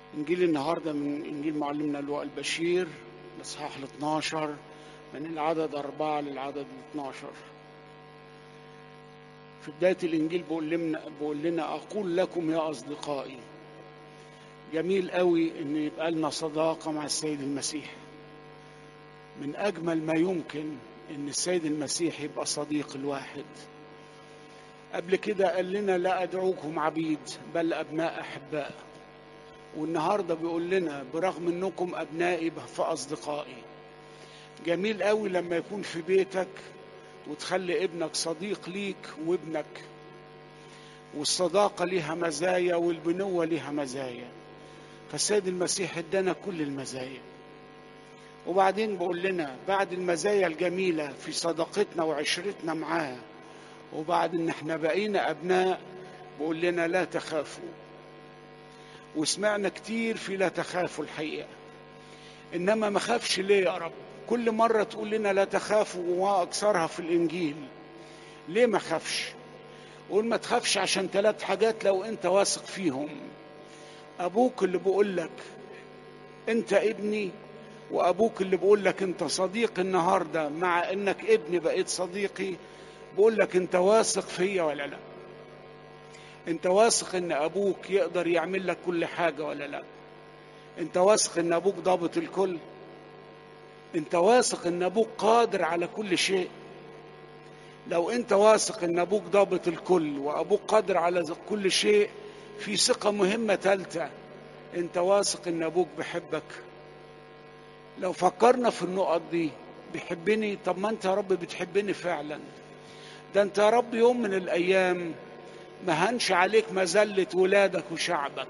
إنجيل النهاردة من إنجيل معلمنا لوقا البشير الإصحاح ال 12 من العدد أربعة للعدد ال 12 في بداية الإنجيل بيقول لنا بيقول لنا أقول لكم يا أصدقائي جميل قوي إن يبقى لنا صداقة مع السيد المسيح من أجمل ما يمكن إن السيد المسيح يبقى صديق الواحد قبل كده قال لنا لا أدعوكم عبيد بل أبناء أحباء والنهارده بيقول لنا برغم انكم ابنائي فاصدقائي جميل قوي لما يكون في بيتك وتخلي ابنك صديق ليك وابنك والصداقة ليها مزايا والبنوة ليها مزايا فالسيد المسيح ادانا كل المزايا وبعدين بقول لنا بعد المزايا الجميلة في صداقتنا وعشرتنا معاه وبعد ان احنا بقينا ابناء بقول لنا لا تخافوا وسمعنا كتير في لا تخافوا الحقيقة إنما ما خافش ليه يا رب كل مرة تقول لنا لا تخافوا وأكثرها في الإنجيل ليه ما خافش قول ما تخافش عشان ثلاث حاجات لو أنت واثق فيهم أبوك اللي بيقول لك أنت ابني وأبوك اللي بيقول لك أنت صديق النهاردة مع إنك ابني بقيت صديقي بيقول لك أنت واثق فيا ولا لأ انت واثق ان ابوك يقدر يعمل لك كل حاجه ولا لا انت واثق ان ابوك ضابط الكل انت واثق ان ابوك قادر على كل شيء لو انت واثق ان ابوك ضابط الكل وابوك قادر على كل شيء في ثقه مهمه ثالثه انت واثق ان ابوك بيحبك لو فكرنا في النقط دي بيحبني طب ما انت يا رب بتحبني فعلا ده انت يا رب يوم من الايام ما هنش عليك مذلة ولادك وشعبك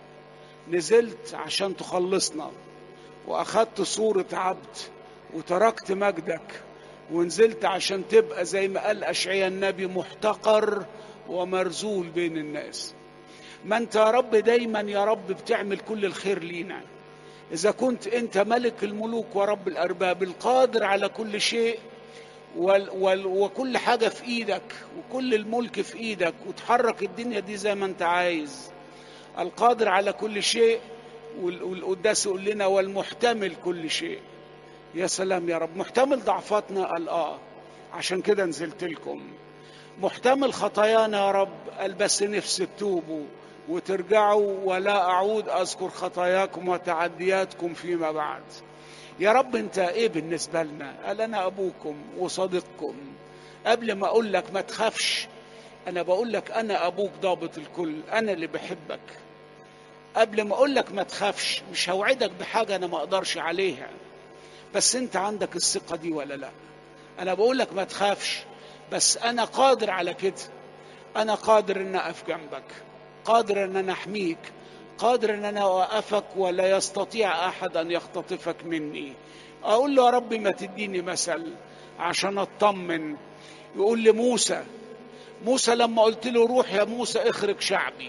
نزلت عشان تخلصنا وأخدت صورة عبد وتركت مجدك ونزلت عشان تبقى زي ما قال أشعيا النبي محتقر ومرزول بين الناس ما انت يا رب دايما يا رب بتعمل كل الخير لينا إذا كنت أنت ملك الملوك ورب الأرباب القادر على كل شيء وال وال وكل حاجة في إيدك وكل الملك في إيدك وتحرك الدنيا دي زي ما أنت عايز القادر على كل شيء والقداس يقول لنا والمحتمل كل شيء يا سلام يا رب محتمل ضعفاتنا قال آه عشان كده نزلت لكم محتمل خطايانا يا رب قال بس نفسي تتوبوا وترجعوا ولا أعود أذكر خطاياكم وتعدياتكم فيما بعد يا رب انت ايه بالنسبه لنا قال انا ابوكم وصديقكم قبل ما اقول لك ما تخافش انا بقول لك انا ابوك ضابط الكل انا اللي بحبك قبل ما اقول لك ما تخافش مش هوعدك بحاجه انا ما اقدرش عليها بس انت عندك الثقه دي ولا لا انا بقول لك ما تخافش بس انا قادر على كده انا قادر ان اقف جنبك قادر ان انا احميك قادر ان انا اوقفك ولا يستطيع احد ان يختطفك مني اقول له يا رب ما تديني مثل عشان اطمن يقول لموسى موسى لما قلت له روح يا موسى اخرج شعبي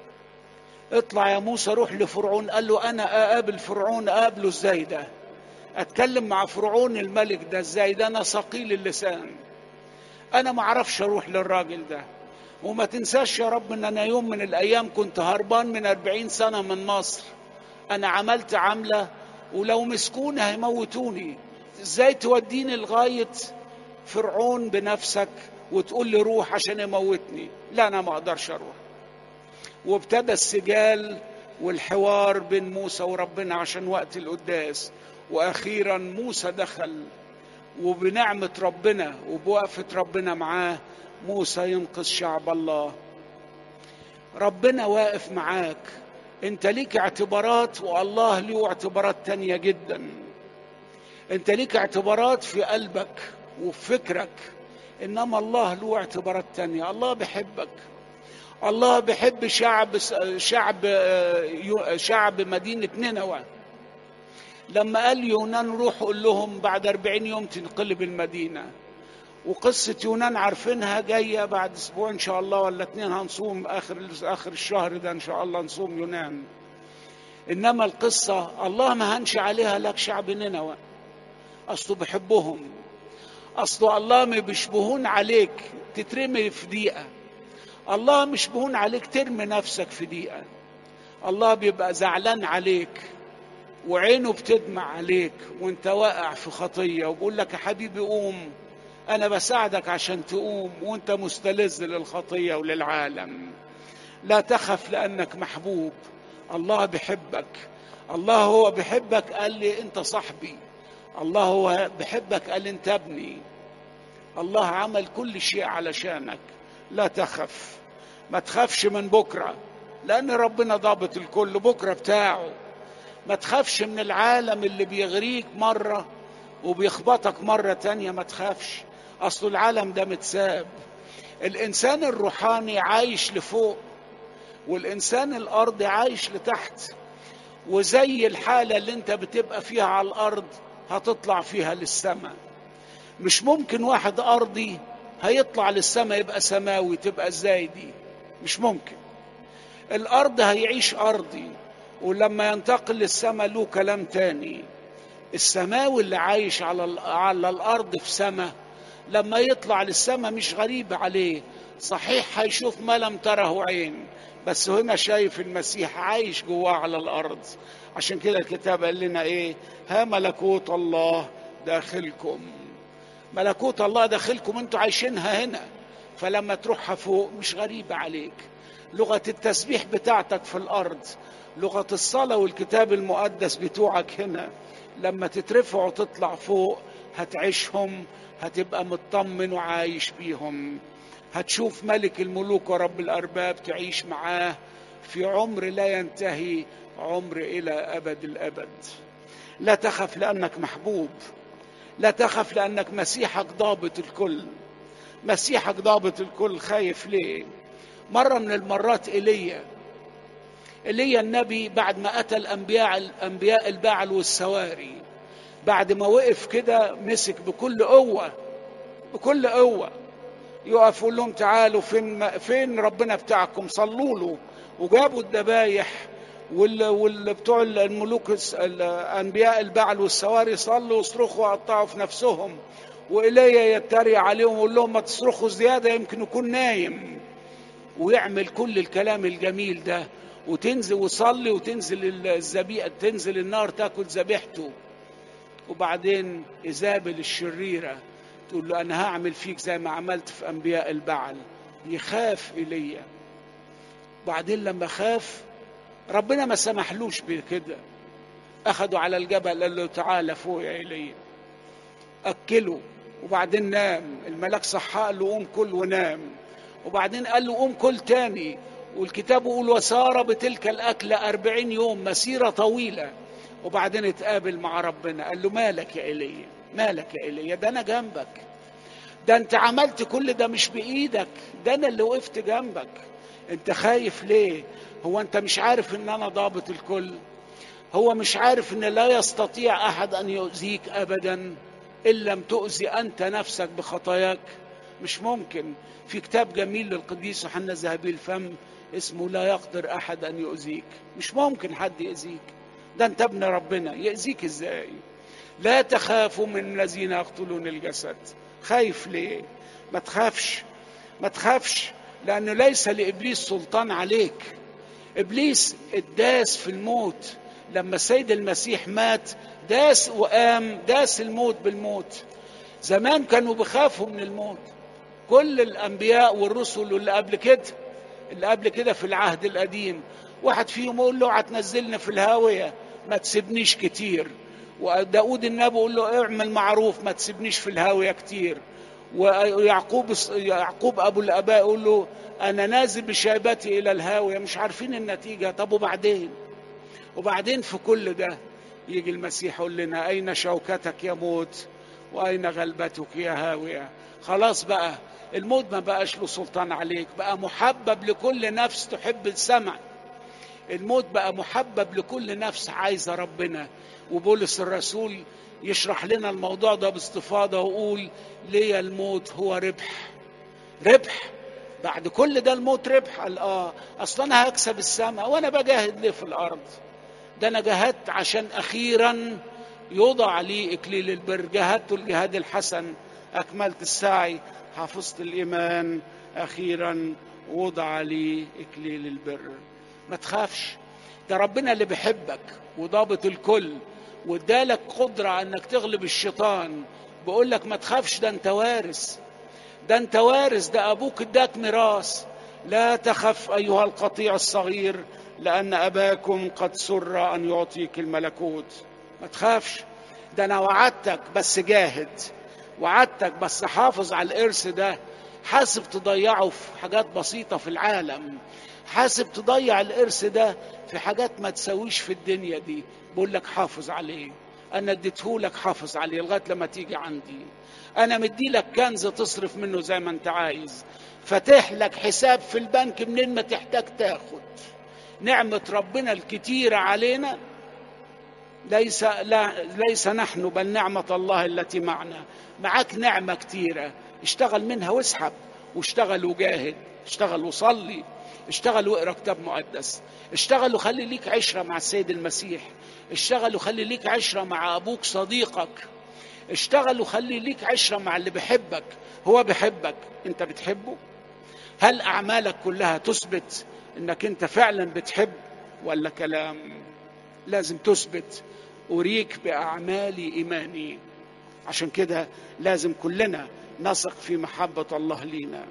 اطلع يا موسى روح لفرعون قال له انا اقابل فرعون اقابله ازاي ده اتكلم مع فرعون الملك ده ازاي ده انا ثقيل اللسان انا ما اعرفش اروح للراجل ده وما تنساش يا رب ان انا يوم من الايام كنت هربان من أربعين سنة من مصر انا عملت عملة ولو مسكوني هيموتوني ازاي توديني لغاية فرعون بنفسك وتقول لي روح عشان يموتني لا انا ما اقدرش اروح وابتدى السجال والحوار بين موسى وربنا عشان وقت القداس واخيرا موسى دخل وبنعمة ربنا وبوقفة ربنا معاه موسى ينقذ شعب الله ربنا واقف معاك انت ليك اعتبارات والله له اعتبارات تانية جدا انت ليك اعتبارات في قلبك وفي فكرك انما الله له اعتبارات تانية الله بيحبك الله بيحب شعب شعب شعب مدينة نينوى لما قال يونان روح قول لهم بعد أربعين يوم تنقلب المدينة وقصة يونان عارفينها جاية بعد أسبوع إن شاء الله ولا اتنين هنصوم آخر آخر الشهر ده إن شاء الله نصوم يونان إنما القصة الله ما هنش عليها لك شعب نينوى أصله بحبهم أصله الله ما بيشبهون عليك تترمي في دقيقة الله مش بهون عليك ترمي نفسك في دقيقة الله بيبقى زعلان عليك وعينه بتدمع عليك وانت واقع في خطيه وبيقول لك يا حبيبي قوم انا بساعدك عشان تقوم وانت مستلذ للخطيه وللعالم لا تخف لانك محبوب الله بيحبك الله هو بيحبك قال لي انت صاحبي الله هو بيحبك قال انت ابني الله عمل كل شيء علشانك لا تخف ما تخافش من بكره لان ربنا ضابط الكل بكره بتاعه ما تخافش من العالم اللي بيغريك مره وبيخبطك مره تانية ما تخافش اصل العالم ده متساب الانسان الروحاني عايش لفوق والانسان الارضي عايش لتحت وزي الحاله اللي انت بتبقى فيها على الارض هتطلع فيها للسماء مش ممكن واحد ارضي هيطلع للسماء يبقى سماوي تبقى ازاي دي مش ممكن الارض هيعيش ارضي ولما ينتقل للسماء له كلام تاني السماوي اللي عايش على على الارض في سماء لما يطلع للسماء مش غريب عليه صحيح هيشوف ما لم تره عين بس هنا شايف المسيح عايش جواه على الارض عشان كده الكتاب قال لنا ايه ها ملكوت الله داخلكم ملكوت الله داخلكم انتوا عايشينها هنا فلما تروحها فوق مش غريبة عليك لغة التسبيح بتاعتك في الأرض لغة الصلاة والكتاب المقدس بتوعك هنا لما تترفع وتطلع فوق هتعيشهم هتبقى مطمن وعايش بيهم هتشوف ملك الملوك ورب الأرباب تعيش معاه في عمر لا ينتهي عمر إلى أبد الأبد لا تخف لأنك محبوب لا تخف لأنك مسيحك ضابط الكل مسيحك ضابط الكل خايف ليه مرة من المرات إيليا إيليا النبي بعد ما قتل أنبياء الأنبياء البعل والسواري بعد ما وقف كده مسك بكل قوة بكل قوة يقف يقول لهم تعالوا فين فين ربنا بتاعكم صلوا له وجابوا الذبايح وال وال بتوع الملوك انبياء البعل والسواري صلوا وصرخوا وقطعوا في نفسهم وايليا يتريق عليهم ويقول لهم ما تصرخوا زياده يمكن يكون نايم ويعمل كل الكلام الجميل ده وتنزل وصلي وتنزل الذبيحه تنزل النار تاكل ذبيحته وبعدين ايزابل الشريره تقول له انا هعمل فيك زي ما عملت في انبياء البعل يخاف ايليا بعدين لما خاف ربنا ما سمحلوش بكده اخده على الجبل قال له تعالى فوق يا ايليا اكله وبعدين نام الملاك صحى قال له قوم كل ونام وبعدين قال له قوم كل تاني والكتاب يقول وسار بتلك الأكلة أربعين يوم مسيرة طويلة وبعدين اتقابل مع ربنا قال له مالك يا إيليا مالك يا إيليا ده أنا جنبك ده أنت عملت كل ده مش بإيدك ده أنا اللي وقفت جنبك أنت خايف ليه هو أنت مش عارف إن أنا ضابط الكل هو مش عارف إن لا يستطيع أحد أن يؤذيك أبدا إن لم تؤذي أنت نفسك بخطاياك مش ممكن في كتاب جميل للقديس يوحنا ذهبي الفم اسمه لا يقدر احد ان يؤذيك مش ممكن حد يؤذيك ده انت ابن ربنا يؤذيك ازاي لا تخافوا من الذين يقتلون الجسد خايف ليه ما تخافش ما تخافش لانه ليس لابليس سلطان عليك ابليس اتداس في الموت لما السيد المسيح مات داس وقام داس الموت بالموت زمان كانوا بيخافوا من الموت كل الانبياء والرسل اللي قبل كده اللي قبل كده في العهد القديم واحد فيهم يقول له اوعى تنزلنا في الهاويه ما تسيبنيش كتير وداود النبي يقول له اعمل معروف ما تسيبنيش في الهاويه كتير ويعقوب يعقوب ابو الاباء يقول له انا نازل بشيبتي الى الهاويه مش عارفين النتيجه طب وبعدين وبعدين في كل ده يجي المسيح يقول لنا اين شوكتك يا موت واين غلبتك يا هاويه خلاص بقى الموت ما بقاش له سلطان عليك بقى محبب لكل نفس تحب السمع الموت بقى محبب لكل نفس عايزة ربنا وبولس الرسول يشرح لنا الموضوع ده باستفاضة ويقول ليه الموت هو ربح ربح بعد كل ده الموت ربح قال اه اصلا انا هكسب السماء وانا بجاهد ليه في الارض ده انا جاهدت عشان اخيرا يوضع لي اكليل البر جاهدت الجهاد الحسن اكملت السعي حفظت الايمان اخيرا وضع لي اكليل البر ما تخافش ده ربنا اللي بيحبك وضابط الكل وادالك قدرة انك تغلب الشيطان بقول لك ما تخافش ده انت وارث ده انت وارث ده ابوك اداك ميراث لا تخف ايها القطيع الصغير لان اباكم قد سر ان يعطيك الملكوت ما تخافش ده انا وعدتك بس جاهد وعدتك بس حافظ على الارث ده حاسب تضيعه في حاجات بسيطه في العالم حاسب تضيع الارث ده في حاجات ما تسويش في الدنيا دي بقول لك حافظ عليه انا اديتهولك حافظ عليه لغايه لما تيجي عندي انا مدي لك كنز تصرف منه زي ما انت عايز فاتح لك حساب في البنك منين ما تحتاج تاخد نعمه ربنا الكتيره علينا ليس لا ليس نحن بل نعمه الله التي معنا معاك نعمه كتيره اشتغل منها واسحب واشتغل وجاهد اشتغل وصلي اشتغل واقرا كتاب مقدس اشتغل وخلي ليك عشره مع السيد المسيح اشتغل وخلي ليك عشره مع ابوك صديقك اشتغل وخلي ليك عشره مع اللي بيحبك هو بيحبك انت بتحبه هل اعمالك كلها تثبت انك انت فعلا بتحب ولا كلام لازم تثبت اريك باعمالي ايماني عشان كده لازم كلنا نثق في محبه الله لينا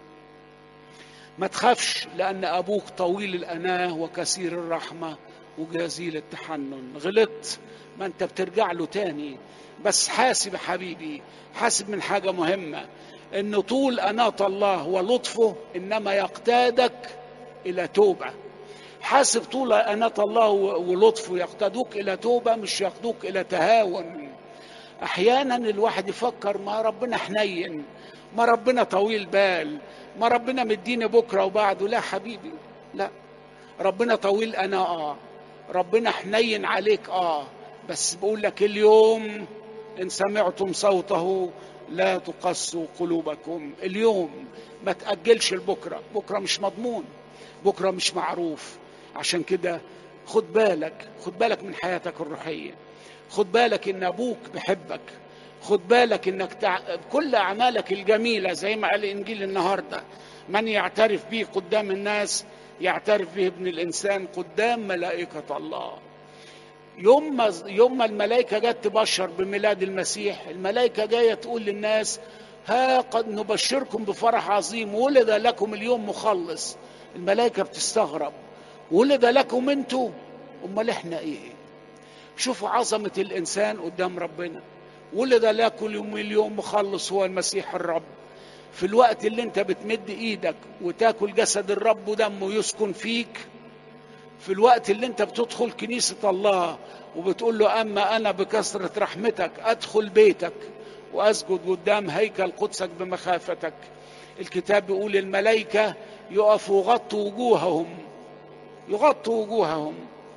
ما تخافش لأن أبوك طويل الأناة وكثير الرحمة وجزيل التحنن غلطت ما أنت بترجع له تاني بس حاسب يا حبيبي حاسب من حاجة مهمة إن طول أناة الله ولطفه إنما يقتادك إلى توبة حاسب طول أناة الله ولطفه يقتادوك إلى توبة مش يقتادوك إلى تهاون أحيانا الواحد يفكر ما ربنا حنين ما ربنا طويل بال ما ربنا مديني بكره وبعده لا حبيبي لا ربنا طويل انا اه ربنا حنين عليك اه بس بقول لك اليوم ان سمعتم صوته لا تقسوا قلوبكم اليوم ما تاجلش لبكره بكره مش مضمون بكره مش معروف عشان كده خد بالك خد بالك من حياتك الروحيه خد بالك ان ابوك بيحبك خد بالك انك تع... كل اعمالك الجميله زي ما قال الانجيل النهارده من يعترف به قدام الناس يعترف به ابن الانسان قدام ملائكه الله يوم ما يوم ما الملائكه جت تبشر بميلاد المسيح الملائكه جايه تقول للناس ها قد نبشركم بفرح عظيم ولد لكم اليوم مخلص الملائكه بتستغرب ولد لكم انتوا امال احنا ايه شوفوا عظمه الانسان قدام ربنا ولد لكم اليوم مخلص هو المسيح الرب في الوقت اللي انت بتمد ايدك وتاكل جسد الرب ودمه يسكن فيك في الوقت اللي انت بتدخل كنيسة الله وبتقول له اما انا بكثرة رحمتك ادخل بيتك واسجد قدام هيكل قدسك بمخافتك الكتاب بيقول الملائكة يقفوا يغطوا وجوههم يغطوا وجوههم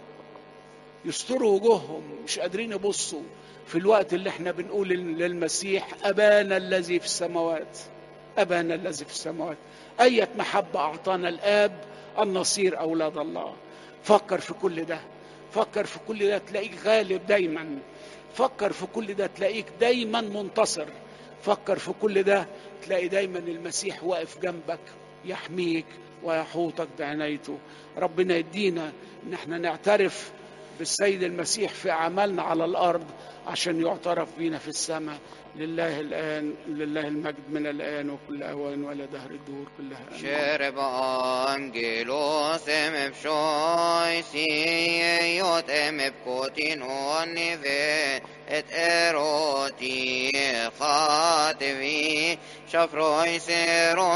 يستروا وجوههم مش قادرين يبصوا في الوقت اللي احنا بنقول للمسيح أبانا الذي في السماوات أبانا الذي في السماوات أية محبة أعطانا الآب أن نصير أولاد الله فكر في كل ده فكر في كل ده تلاقيك غالب دايما فكر في كل ده تلاقيك دايما منتصر فكر في كل ده تلاقي دايما المسيح واقف جنبك يحميك ويحوطك بعنايته ربنا يدينا ان احنا نعترف بالسيد المسيح في اعمالنا على الارض عشان يعترف بينا في السماء لله الان لله المجد من الان وكل اوان ولا دهر الدهور كلها آمين. شرب angelos em psoisiot em pkotin onive et eroti chatvi shafroi seron